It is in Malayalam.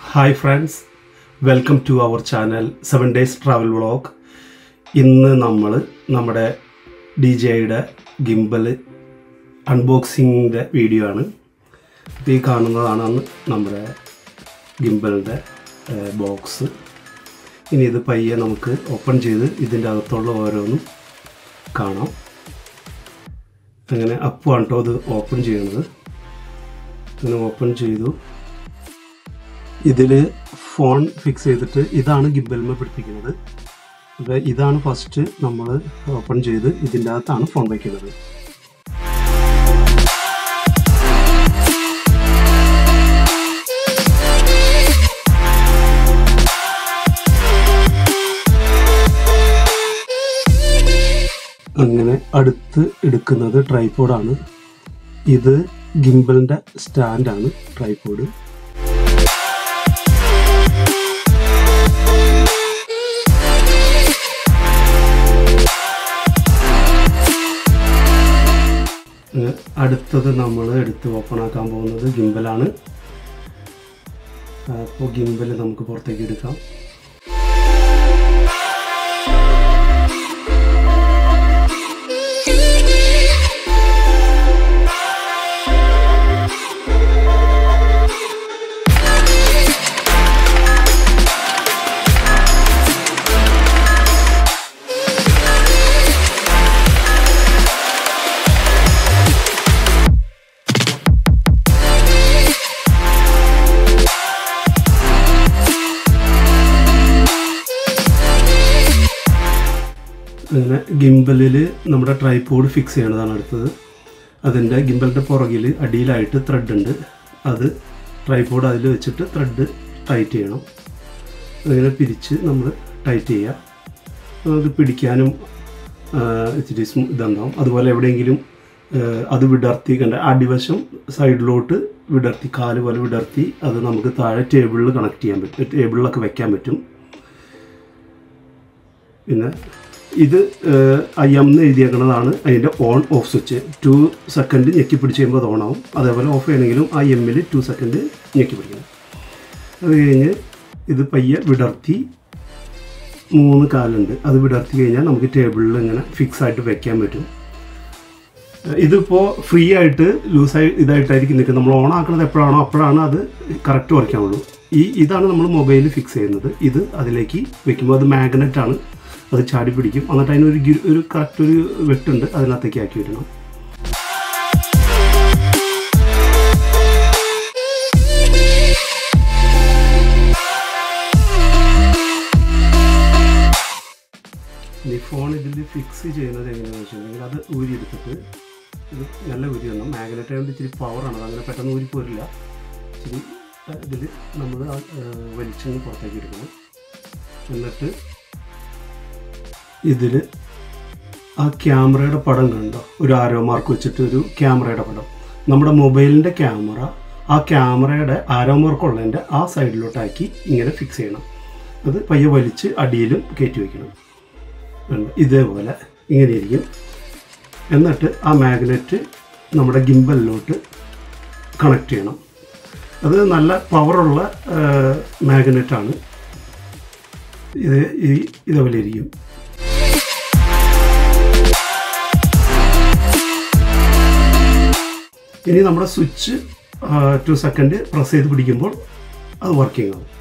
Hi friends welcome to our channel seven days travel vlog ഇന്ന് നമ്മൾ നമ്മുടെ ഡി ജെയുടെ ഗിംബൽ അൺബോക്സിങ്ങിൻ്റെ വീഡിയോ ആണ് ഇത് ഈ കാണുന്നതാണ് അന്ന് നമ്മുടെ ഗിംബലിൻ്റെ ബോക്സ് ഇനി ഇത് പയ്യെ നമുക്ക് ഓപ്പൺ ചെയ്ത് ഇതിൻ്റെ അകത്തുള്ള ഓരോന്നും കാണാം അങ്ങനെ അപ്പുവാണ് കേട്ടോ അത് ഓപ്പൺ ചെയ്യണത് അങ്ങനെ ഓപ്പൺ ചെയ്തു ഇതിൽ ഫോൺ ഫിക്സ് ചെയ്തിട്ട് ഇതാണ് ഗിബൽമ പിടിപ്പിക്കുന്നത് അപ്പോൾ ഇതാണ് ഫസ്റ്റ് നമ്മൾ ഓപ്പൺ ചെയ്ത് ഇതിൻ്റെ അകത്താണ് ഫോൺ വയ്ക്കുന്നത് അങ്ങനെ അടുത്ത് എടുക്കുന്നത് ട്രൈപോഡാണ് ഇത് ഗിംബലിൻ്റെ സ്റ്റാൻഡാണ് ട്രൈപോഡ് ഏഹ് അടുത്തത് നമ്മൾ എടുത്ത് ഓപ്പൺ ആക്കാൻ പോകുന്നത് ഗിംബലാണ് അപ്പോൾ ഗിംബൽ നമുക്ക് പുറത്തേക്ക് എടുക്കാം അങ്ങനെ ഗിംബലിൽ നമ്മുടെ ട്രൈപോഡ് ഫിക്സ് ചെയ്യണതാണ് അടുത്തത് അതിൻ്റെ ഗിംബലിൻ്റെ പുറകിൽ അടിയിലായിട്ട് ത്രെഡ് ഉണ്ട് അത് ട്രൈപോഡ് അതിൽ വെച്ചിട്ട് ത്രെഡ് ടൈറ്റ് ചെയ്യണം അങ്ങനെ പിരിച്ച് നമ്മൾ ടൈറ്റ് ചെയ്യുക അത് പിടിക്കാനും ആ, ഇച്ചിരി സ്മൂ ഇതുണ്ടാവും അതുപോലെ എവിടെയെങ്കിലും ആ, അത് വിടർത്തി കണ്ട അടിവശം സൈഡിലോട്ട് വിടർത്തി കാല് പോലെ വിടർത്തി അത് നമുക്ക് താഴെ ടേബിളിൽ കണക്ട് ചെയ്യാൻ പറ്റും ടേബിളിലൊക്കെ വെക്കാൻ പറ്റും പിന്നെ ഇത് ഐ എം എന്ന് എഴുതിയേക്കുന്നതാണ് അതിൻ്റെ on off switch two second ഞെക്കി പിടിച്ച് കഴിയുമ്പോൾ അത് ഓൺ ആവും അതേപോലെ ഓഫ് ചെയ്യണമെങ്കിലും ഐ എമ്മിൽ ടു സെക്കൻഡ് ഞെക്കി പിടിക്കണം അത് കഴിഞ്ഞ് ഇത് പയ്യെ വിടർത്തി മൂന്ന് കാലുണ്ട് അത് വിടർത്തി കഴിഞ്ഞാൽ നമുക്ക് ടേബിളിൽ ഇങ്ങനെ ഫിക്സ് ആയിട്ട് വെക്കാൻ പറ്റും ഇതിപ്പോൾ ഫ്രീ ആയിട്ട് ലൂസായി ഇതായിട്ടായിരിക്കും നിൽക്കുന്നത് നമ്മൾ ഓൺ ആക്കുന്നത് എപ്പോഴാണോ അപ്പോഴാണ് അത് കറക്റ്റ് വർക്കാവുള്ളൂ ഈ ഇതാണ് നമ്മൾ മൊബൈലിൽ ഫിക്സ് ചെയ്യുന്നത് ഇത് അതിലേക്ക് വെക്കുമ്പോൾ അത് മാഗ്നറ്റ് ആണ് അത് ചാടി പിടിക്കും എന്നിട്ട് അതിനൊരു ഗിരു ഒരു കറക്റ്റ് ഒരു വെട്ടുണ്ട് അതിനകത്തേക്ക് ആക്കി വരണം ഇനി ഫോൺ ഇതിൽ ഫിക്സ് ചെയ്യുന്നത് എങ്ങനെയാണെന്ന് വെച്ചിട്ടുണ്ടെങ്കിൽ അത് ഊരിയെടുത്തിട്ട് ഇത് നല്ല ഊരി വന്നു മാഗ്നറ്റ് ആയതുകൊണ്ട് ഇച്ചിരി പവറാണ് അത് അങ്ങനെ പെട്ടെന്ന് ഊരി പോരില്ല ഇച്ചിരി ഇതിൽ നമ്മൾ വലിച്ചങ്ങ് പുറത്തേക്ക് എടുക്കണം എന്നിട്ട് ഇതിൽ ആ ക്യാമറയുടെ പടം കണ്ടോ ഒരു ആരോ മാർക്ക് വെച്ചിട്ട് ഒരു ക്യാമറയുടെ പടം നമ്മുടെ മൊബൈലിൻ്റെ ക്യാമറ ആ ക്യാമറയുടെ ആരോ മാർക്ക് ഉള്ളതിൻ്റെ ആ സൈഡിലോട്ടാക്കി ഇങ്ങനെ ഫിക്സ് ചെയ്യണം അത് പയ്യെ വലിച്ച് അടിയിലും കയറ്റി വയ്ക്കണം ഉണ്ട്. ഇതേപോലെ ഇങ്ങനെ ഇരിക്കും എന്നിട്ട് ആ മാഗ്നറ്റ് നമ്മുടെ ഗിംബലിലോട്ട് കണക്ട് ചെയ്യണം അത് നല്ല പവറുള്ള മാഗ്നറ്റാണ് ഇത് ഈ ഇതേപോലെ ഇരിക്കും ഇനി നമ്മുടെ സ്വിച്ച് ടു സെക്കൻഡ് പ്രസ് ചെയ്ത് പിടിക്കുമ്പോൾ അത് വർക്കിംഗ് ആവും